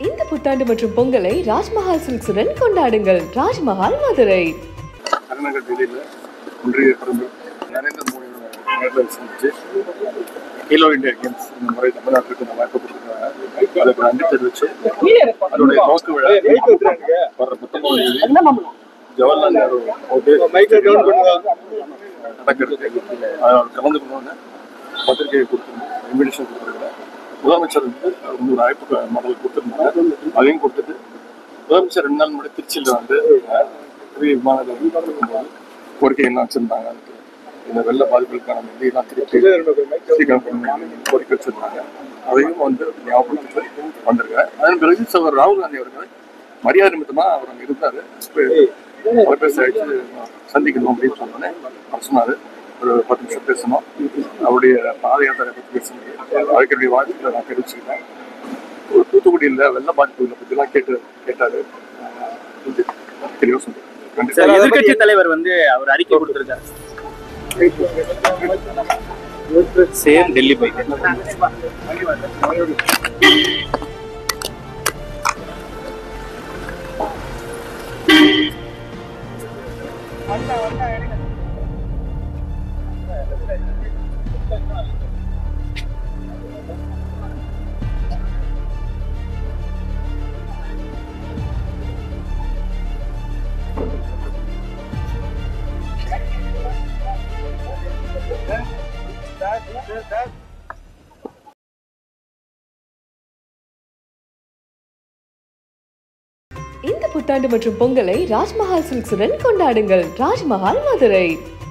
இந்த புத்தாண்டு மற்றும் பொங்கலை ராஜ்மஹால் சில்க்ஸுடன் கொண்டாடுங்கள் ராஜ்மஹால் மதுரை தலைநகர் டெல்லியில் ஒன்றிய பிரதமர் நரேந்திர மோடி நேரில் சந்திச்சு கேலோ இந்தியா கேம்ஸ் இந்த முறை தமிழ்நாட்டுக்கு இந்த வாய்ப்பு கொடுத்துருக்காங்க அதுக்கு நன்றி தெரிவிச்சு அதோடைய துவக்க விழா வர பத்தொன்பது தேதி ஜவஹர்லால் நேரு நடக்கிறது அதில் கலந்துக்கணும்னு பத்திரிகையை கொடுத்துருந்தேன் இன்விடேஷன் கொடுத்துருக்கேன் முதலமைச்சர் வந்து ஒரு அழைப்பு மடல் கொடுத்துருந்தாங்க அதையும் கொடுத்துட்டு முதலமைச்சர் ரெண்டு நாள் முன்னாடி திருச்சியில் வந்து பெரிய விமான நிலையம் இருக்கும்போது கோரிக்கை எல்லாம் வச்சிருந்தாங்க அதுக்கு இந்த வெள்ள பாதிப்புகளுக்கான நிதியெல்லாம் திருப்பி சீக்கிரம் பண்ணி கோரிக்கை வச்சிருந்தாங்க அதையும் வந்து ஞாபகப்படுத்தி வந்திருக்கேன் அதன் பிறகு சவர் ராகுல் காந்தி அவர்கள் மரியாதை நிமித்தமா அவர் அங்கே இருந்தாரு தொலைபேசி அழைச்சு சந்திக்கணும் அப்படின்னு சொன்னோன்னே அவர் சொன்னாரு ஒரு பத்து நிமிஷம் பேசணும் அவருடைய பாத யாத்திரை பற்றி பேசணும் வாழ்க்கையுடைய வாழ்க்கையை நான் தெரிவிச்சுக்கிட்டேன் ஒரு தூத்துக்குடியில் வெள்ள பாதிப்புகளை பற்றிலாம் கேட்டு கேட்டாரு இது தெளிவாக சொன்னேன் நன்றி சார் எதிர்கட்சி தலைவர் வந்து அவர் அறிக்கை கொடுத்திருக்காரு சேம் டெல்லி போயிட்டு இந்த புத்தாண்டு மற்றும் பொங்கலை ராஜ்மஹால் சில்க்ஸுடன் கொண்டாடுங்கள் ராஜ்மஹால் மதுரை